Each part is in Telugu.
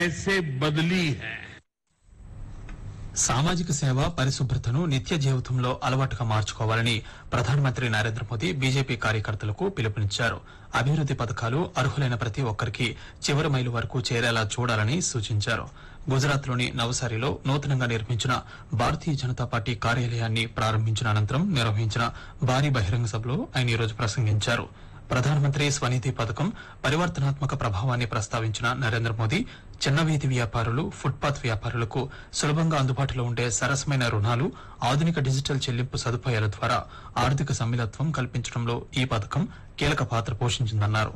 कैसे बदली है సామాజిక సేవ పరిశుభ్రతను నిత్య జీవితంలో అలవాటుగా మార్చుకోవాలని ప్రధానమంత్రి నరేంద్ర మోదీ బీజేపీ కార్యకర్తలకు పిలుపునిచ్చారు అభివృద్ది పథకాలు అర్హులైన ప్రతి ఒక్కరికి చివరి మైలు వరకు చేరేలా చూడాలని సూచించారు గుజరాత్లోని నవసారిలో నూతనంగా నిర్మించిన భారతీయ జనతా పార్టీ కార్యాలయాన్ని ప్రారంభించిన అనంతరం నిర్వహించిన భారీ బహిరంగ సభలో ఆయన ఈరోజు ప్రసంగించారు ప్రధానమంత్రి స్వనిధి పథకం పరివర్తనాత్మక ప్రభావాన్ని ప్రస్తావించిన నరేంద్ర మోదీ చిన్న వీధి వ్యాపారులు ఫుట్పాత్ వ్యాపారులకు సులభంగా అందుబాటులో ఉండే సరసమైన రుణాలు ఆధునిక డిజిటల్ చెల్లింపు సదుపాయాల ద్వారా ఆర్థిక సమ్మిళత్వం కల్పించడంలో ఈ పథకం కీలక పాత్ర పోషించిందన్నారు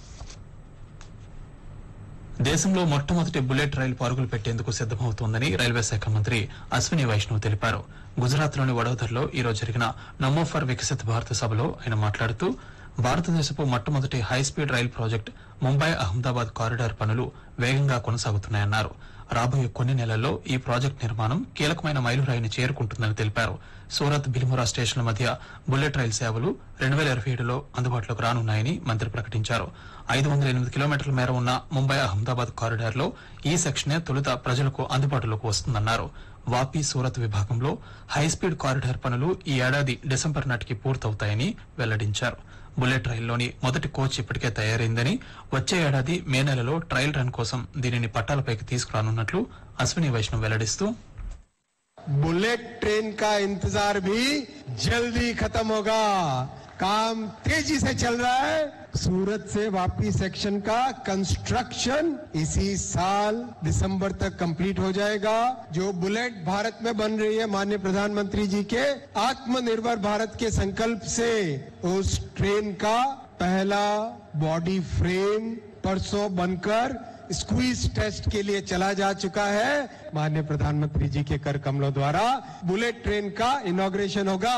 దేశంలో మొట్టమొదటి బుల్లెట్ రైలు పరుగులు పెట్టేందుకు సిద్దమవుతోందని రైల్వే శాఖ మంత్రి అశ్విని వైష్ణవ్ తెలిపారు గుజరాత్లోని వడోదరలో ఈ రోజు జరిగిన నమో ఫర్ వికసిత్ భారత్ సభలో ఆయన మాట్లాడుతూ భారతదేశపు మొట్టమొదటి హైస్పీడ్ రైలు ప్రాజెక్టు ముంబై అహ్మదాబాద్ కారిడార్ పనులు వేగంగా కొనసాగుతున్నాయన్నారు రాబోయే కొన్ని నెలల్లో ఈ ప్రాజెక్టు నిర్మాణం కీలకమైన మైలురాయిని చేరుకుంటుందని తెలిపారు సూరత్ బిలిమురా స్టేషన్ల మధ్య బుల్లెట్ రైలు సేవలు రెండు వేల ఇరవై ఏడులో అందుబాటులోకి రానున్నాయని మంత్రి ప్రకటించారు ఐదు వందల ఎనిమిది కిలోమీటర్ల మేర ఉన్న ముంబై అహ్మదాబాద్ కారిడార్ లో ఈ సెక్షనే తొలుత ప్రజలకు అందుబాటులోకి వస్తుందన్నారు వాపి సూరత్ విభాగంలో హైస్పీడ్ కారిడార్ పనులు ఈ ఏడాది డిసెంబర్ నాటికి పూర్తవుతాయని వెల్లడించారు బుల్లెట్ రైల్లోని మొదటి కోచ్ ఇప్పటికే తయారైందని వచ్చే ఏడాది మే నెలలో ట్రయల్ రన్ కోసం దీనిని పట్టాలపైకి తీసుకురానున్నట్లు అశ్విని వైష్ణవ్ వెల్లడిస్తూ बुलेट ट्रेन का इंतजार भी जल्दी खत्म होगा काम तेजी से चल रहा है सूरत से वापी सेक्शन का कंस्ट्रक्शन इसी साल दिसंबर तक कंप्लीट हो जाएगा जो बुलेट भारत में बन रही है माननीय प्रधानमंत्री जी के आत्मनिर्भर भारत के संकल्प से उस ट्रेन का पहला बॉडी फ्रेम परसों बनकर स्क्वीज टेस्ट के लिए चला जा चुका है माननीय प्रधानमंत्री जी के कर कमलों द्वारा बुलेट ट्रेन का इनॉग्रेशन होगा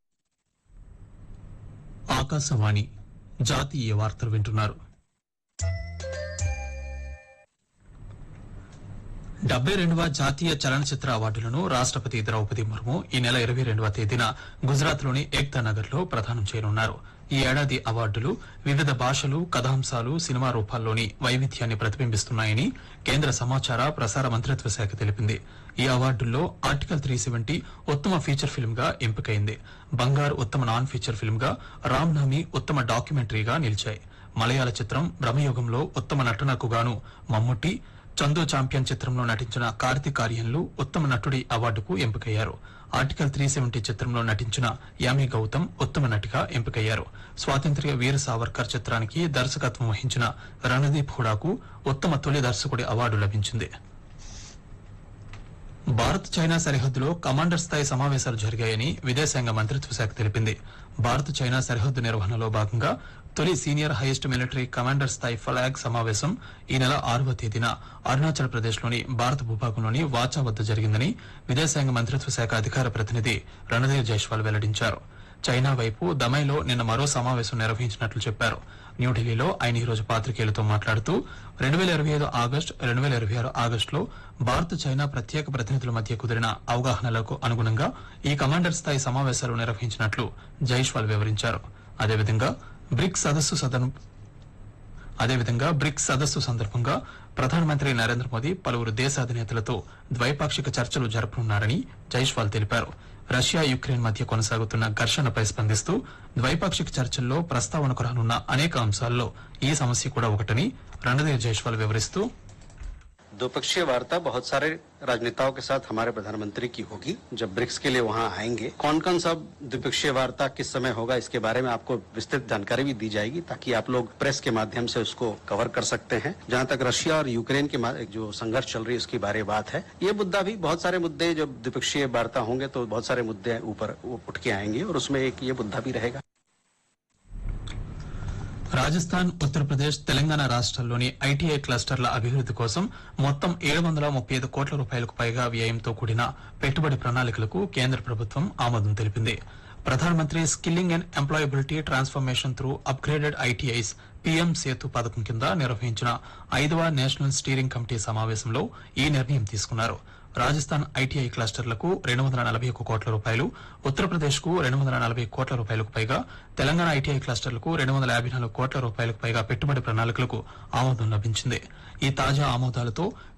ఆకాశవాణి జాతీయ వార్తలు వింటున్నారు డెబ్బై రెండవ జాతీయ చలనచిత్ర అవార్డులను రాష్టపతి ద్రౌపది ముర్ము ఈ నెల ఇరవై రెండవ తేదీన గుజరాత్ లోని ఏక్తా నగర్ లో ప్రదానం చేయనున్నారు ఈ ఏడాది అవార్డులు వివిధ భాషలు కథాంశాలు సినిమా రూపాల్లోని వైవిధ్యాన్ని ప్రతిబింబిస్తున్నాయని కేంద్ర సమాచార ప్రసార మంత్రిత్వ శాఖ తెలిపింది ఈ అవార్డుల్లో ఆర్టికల్ త్రీ సెవెంటీ ఉత్తమ ఫీచర్ ఫిల్మ్ గా ఎంపికైంది బంగార్ ఉత్తమ నాన్ ఫీచర్ ఫిల్మ్ గా రామ్నామి ఉత్తమ డాక్యుమెంటరీగా నిలిచాయి మలయాళ చిత్రం బ్రహ్మయుగంలో ఉత్తమ నటనకు గాను మమ్ముట్టి చందు చాంపియన్ చిత్రంలో నటించిన కార్తిక్ ఆర్యన్లు ఉత్తమ నటుడి అవార్డుకు ఎంపికయ్యారు ఆర్టికల్ త్రీ సెవెంటీ చిత్రంలో నటించిన యామి గౌతమ్ ఉత్తమ నటిగా ఎంపికయ్యారు స్వాతంత్ర్య వీర సావర్కర్ చిత్రానికి దర్శకత్వం వహించిన రణదీప్ హుడాకు ఉత్తమ తొలి దర్శకుడి అవార్డు లభించింది భారత్ చైనా సరిహద్దులో కమాండర్ స్థాయి సమావేశాలు జరిగాయని విదేశాంగ మంత్రిత్వ శాఖ తెలిపింది భారత్ చైనా సరిహద్దు నిర్వహణలో భాగంగా తొలి సీనియర్ హైయెస్ట్ మిలిటరీ కమాండర్ స్థాయి ఫ్లాగ్ సమావేశం ఈ నెల ఆరవ తేదీన అరుణాచల్ ప్రదేశ్లోని భారత భూభాగంలోని వాచా వద్ద జరిగిందని విదేశాంగ మంత్రిత్వ శాఖ అధికార ప్రతినిధి రణధీర్ జైస్వాల్ వెల్లడించారు చైనా వైపు దమైలో నిన్న మరో సమావేశం నిర్వహించినట్లు చెప్పారు న్యూఢిల్లీలో ఆయన ఈ రోజు పాత్రికేయులతో మాట్లాడుతూ రెండు వేల ఇరవై ఐదు ఆగస్టు రెండు వేల ఇరవై ఆరు ఆగస్టులో భారత్ చైనా ప్రత్యేక ప్రతినిధుల మధ్య కుదిరిన అవగాహనలకు అనుగుణంగా ఈ కమాండర్ స్థాయి సమావేశాలు నిర్వహించినట్లు జైష్వాల్ వివరించారు అదేవిధంగా బ్రిక్స్ సదస్సు సదనం అదేవిధంగా బ్రిక్స్ సదస్సు సందర్భంగా ప్రధానమంత్రి నరేంద్ర మోదీ పలువురు దేశ అధినేతలతో ద్వైపాక్షిక చర్చలు జరపనున్నారని జైష్వాల్ తెలిపారు రష్యా యుక్రెయిన్ మధ్య కొనసాగుతున్న ఘర్షణపై స్పందిస్తూ ద్వైపాక్షిక చర్చల్లో ప్రస్తావనకు రానున్న అనేక అంశాల్లో ఈ సమస్య కూడా ఒకటని రణధీర్ జైష్వాల్ వివరిస్తూ द्विपक्षीय वार्ता बहुत सारे राजनेताओं के साथ हमारे प्रधानमंत्री की होगी जब ब्रिक्स के लिए वहां आएंगे कौन कौन सा द्विपक्षीय वार्ता किस समय होगा इसके बारे में आपको विस्तृत जानकारी भी दी जाएगी ताकि आप लोग प्रेस के माध्यम से उसको कवर कर सकते हैं जहां तक रशिया और यूक्रेन के मा- जो संघर्ष चल रही है उसके बारे बात है ये मुद्दा भी बहुत सारे मुद्दे जब द्विपक्षीय वार्ता होंगे तो बहुत सारे मुद्दे ऊपर उठ के आएंगे और उसमें एक ये मुद्दा भी रहेगा రాజస్థాన్ ఉత్తరప్రదేశ్ తెలంగాణ రాష్ట్రాల్లోని ఐటీఐ క్లస్టర్ల అభివృద్ది కోసం మొత్తం ఏడు వందల ముప్పై ఐదు కోట్ల రూపాయలకు పైగా వ్యయంతో కూడిన పెట్టుబడి ప్రణాళికలకు కేంద్ర ప్రభుత్వం ఆమోదం తెలిపింది ప్రధానమంత్రి skilling and employability transformation through upgraded ITIs PM Setu పథకం కింద నిర్వహించిన ఐదవ నేషనల్ స్టీరింగ్ కమిటీ సమావేశంలో ఈ నిర్ణయం తీసుకున్నారు రాజస్థాన్ ఐటీఐ క్లస్టర్లకు రెండు వందల నలభై ఒక్క కోట్ల రూపాయలు ఉత్తరప్రదేశ్ కు రెండు వందల నలభై కోట్ల రూపాయలకు పైగా తెలంగాణ ఐటీఐ క్లస్టర్లకు రెండు వందల యాభై నాలుగు కోట్ల రూపాయలకు పైగా పెట్టుబడి ప్రణాళికలకు ఆమోదం లభించింది ఈ తాజా ఆమోదాలతో